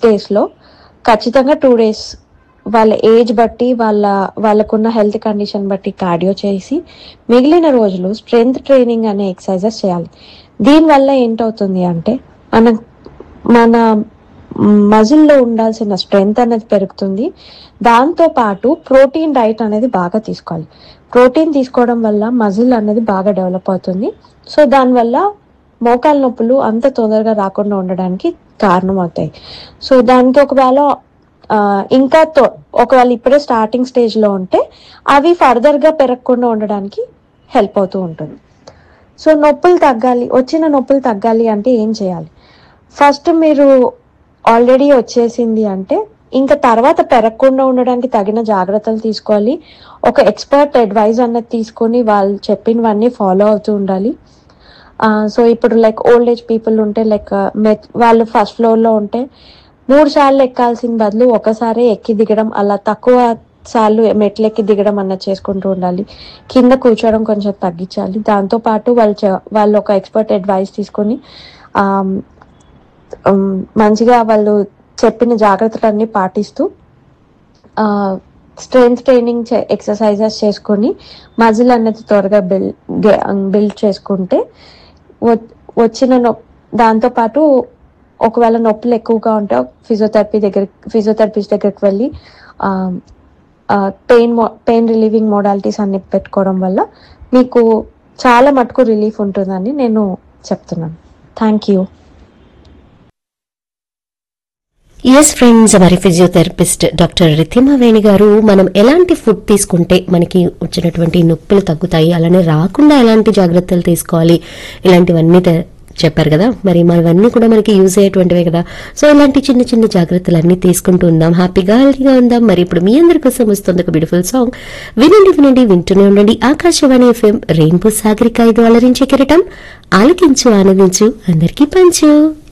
డేస్లో ఖచ్చితంగా two days వాళ్ళ ఏజ్ బట్టి వాళ్ళ వాళ్ళకున్న హెల్త్ కండిషన్ బట్టి కార్డియో చేసి మిగిలిన రోజులు స్ట్రెంగ్త్ ట్రైనింగ్ అనే ఎక్సర్సైజెస్ చేయాలి దీనివల్ల ఏంటవుతుంది అంటే మన మన మజిల్లో ఉండాల్సిన స్ట్రెంగ్త్ అనేది పెరుగుతుంది దాంతో పాటు ప్రోటీన్ డైట్ అనేది బాగా తీసుకోవాలి ప్రోటీన్ తీసుకోవడం వల్ల మజిల్ అనేది బాగా డెవలప్ అవుతుంది సో దానివల్ల మోకాల నొప్పులు అంత తొందరగా రాకుండా ఉండడానికి కారణం అవుతాయి సో దానికి ఒకవేళ ఆ, ఇంకా తో- ఒకవేళ ఇప్పుడే స్టార్టింగ్ స్టేజ్ లో ఉంటే అవి ఫర్దర్ గా పెరగకుండా ఉండడానికి హెల్ప్ అవుతూ ఉంటుంది సో నొప్పులు తగ్గాలి వచ్చిన నొప్పులు తగ్గాలి అంటే ఏం చేయాలి ఫస్ట్ మీరు ఆల్రెడీ వచ్చేసింది అంటే ఇంకా తర్వాత పెరగకుండా ఉండడానికి తగిన జాగ్రత్తలు తీసుకోవాలి ఒక ఎక్స్పర్ట్ అడ్వైజ్ అన్నది తీసుకొని వాళ్ళు చెప్పినవన్నీ ఫాలో అవుతూ ఉండాలి సో ఇప్పుడు లైక్ ఓల్డ్ ఏజ్ పీపుల్ ఉంటే లైక్ వాళ్ళు ఫస్ట్ ఫ్లోర్ లో ఉంటే మూడు సార్లు ఎక్కాల్సిన బదులు ఒకసారి ఎక్కి దిగడం అలా తక్కువ సార్లు మెట్లు ఎక్కి దిగడం అన్నది చేసుకుంటూ ఉండాలి కింద కూర్చోవడం కొంచెం తగ్గించాలి దాంతో పాటు వాళ్ళు చె- వాళ్ళు ఒక ఎక్స్పర్ట్ అడ్వైస్ తీసుకొని ఆమ్, ఉమ్, మంచిగా వాళ్ళు చెప్పిన జాగ్రత్తలన్నీ పాటిస్తూ స్ట్రెంగ్త్ ట్రైనింగ్ ఎక్సర్సైజెస్ చేసుకొని మజిల్ అనేది త్వరగా బిల్డ్ బిల్డ్ చేసుకుంటే వ- వచ్చిన నొ దాంతో పాటు ఒకవేళ నొప్పులు ఎక్కువగా ఉంటే ఫిజియోథెరపీ దగ్గర ఫిజియోథెరపిస్ట్ దగ్గరికి వెళ్ళి పెయిన్ పెయిన్ రిలీవింగ్ మోడాలిటీస్ అన్ని పెట్టుకోవడం వల్ల మీకు చాలా మటుకు రిలీఫ్ ఉంటుందని నేను చెప్తున్నాను థ్యాంక్ యూ ఎస్ ఫ్రెండ్స్ మరి ఫిజియోథెరపిస్ట్ డాక్టర్ రితిమా వేణి గారు మనం ఎలాంటి ఫుడ్ తీసుకుంటే మనకి వచ్చినటువంటి నొప్పులు తగ్గుతాయి అలానే రాకుండా ఎలాంటి జాగ్రత్తలు తీసుకోవాలి ఇలాంటివన్నీ తె- చెప్పారు కదా మరి మనవన్నీ కూడా మనకి యూజ్ అయ్యేటువంటివే కదా సో ఇలాంటి చిన్న చిన్న జాగ్రత్తలన్నీ తీసుకుంటూ ఉందాం హ్యాపీగా హెల్తీగా ఉందాం మరి ఇప్పుడు మీ అందరి కోసం వస్తుంది ఒక బ్యూటిఫుల్ సాంగ్ వినండి వినండి వింటూనే ఉండండి ఆకాశవాణి ఎఫ్ఎం రెయిన్బో సాగరిక ఇది అలరించే కిరటం ఆలకించు ఆనందించు అందరికీ పంచు